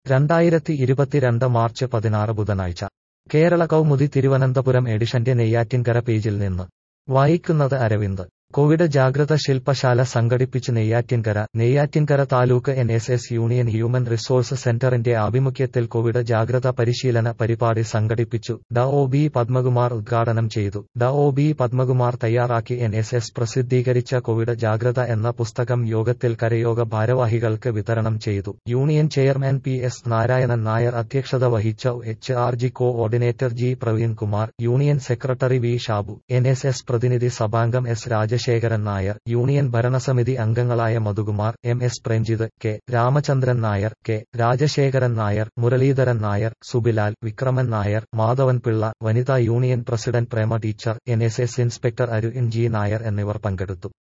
രണ്ടായിരത്തി ഇരുപത്തിരണ്ട് മാർച്ച് പതിനാറ് ബുധനാഴ്ച കേരള കൗമുദി തിരുവനന്തപുരം എഡിഷന്റെ നെയ്യാറ്റിൻകര പേജിൽ നിന്ന് വായിക്കുന്നത് അരവിന്ദ് കോവിഡ് ജാഗ്രത ശില്പശാല സംഘടിപ്പിച്ച് Neyyattinkara Neyyattinkara taluk N S S union human resource സെന്ററിന്റെ ആഭിമുഖ്യത്തിൽ കോവിഡ് ജാഗ്രത പരിശീലന പരിപാടി സംഘടിപ്പിച്ചു ഡ ഒ ബി പത്മകുമാർ ഉദ്ഘാടനം ചെയ്തു ഡ ഒ ബി പത്മകുമാർ തയ്യാറാക്കി എൻ എസ് എസ് പ്രസിദ്ധീകരിച്ച കോവിഡ് ജാഗ്രത എന്ന പുസ്തകം യോഗത്തിൽ കരയോഗ ഭാരവാഹികൾക്ക് വിതരണം ചെയ്തു യൂണിയൻ ചെയർമാൻ പി എസ് നാരായണൻ നായർ അധ്യക്ഷത വഹിച്ച H R G coordinator G Praveen Kumar union secretary V Shabu N S S പ്രതിനിധി സഭാംഗം എസ് രാജശേഖരൻ നായർ യൂണിയൻ ഭരണസമിതി അംഗങ്ങളായ മധുകുമാർ എം എസ് പ്രേംജിത് കെ രാമചന്ദ്രൻ നായർ കെ രാജശേഖരൻ നായർ മുരളീധരൻ നായർ സുബിലാൽ വിക്രമൻ നായർ മാധവൻ പിള്ള വനിതാ union president Prema teacher N S S inspector Arun G Nair എന്നിവർ പങ്കെടുത്തു